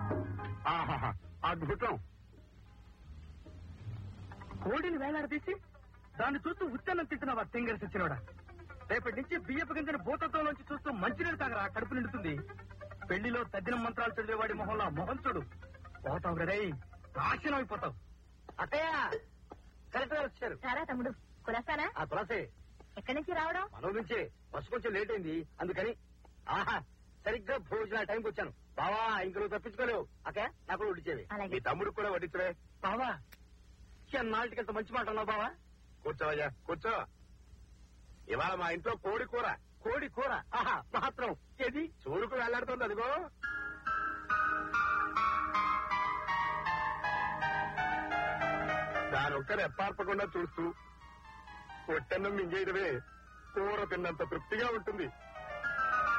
ఆహాహా అద్భుతం కోడిని వేలాడదీసి దాన్ని చూస్తూ ఉత్తన్నం తింటున్నావా తింగర్స్ వచ్చినవాడా రేపటి నుంచి బియ్యపు గింజను భూతత్వంలోంచి చూస్తూ మంచినీళ్ళు తాగరా కడుపు నిండుతుంది పెళ్లిలో తద్దిన మంత్రాలు చదివేవాడి మొహంలో ఆ మొహం చూడు పోతావు గడే నాశనం అయిపోతావు అక్కయ్య కరెక్ట్ గా వచ్చారు సారా తమ్ముడు కులసానా ఆ తులసి ఎక్కడి నుంచి రావడం మనం నుంచే బస్సు కొంచెం లేట్ అయింది అందుకని ఆహా సరిగ్గా భోజన టైంకి వచ్చాను బావా ఇంక నువ్వు తప్పించుకోలేవు అక్క నాకు కూడా వడ్డించేవి అలాగే. మీ తమ్ముడు కూడా వడ్డించవే బావా నాటికి ఎంత మంచి మాట అన్నావు బావా కూర్చోవయ్యా కూర్చో ఇవాళ మా ఇంట్లో కోడి కూర కోడి కూర ఆహా మాత్రం ఏది చూరుకు వెళ్లాడుతుంది అదిగో దాని ఒక్క రెప్పార్పకుండా చూస్తూ పొట్టన్నం మింగేయడమే కూర తిన్నంత తృప్తిగా ఉంటుంది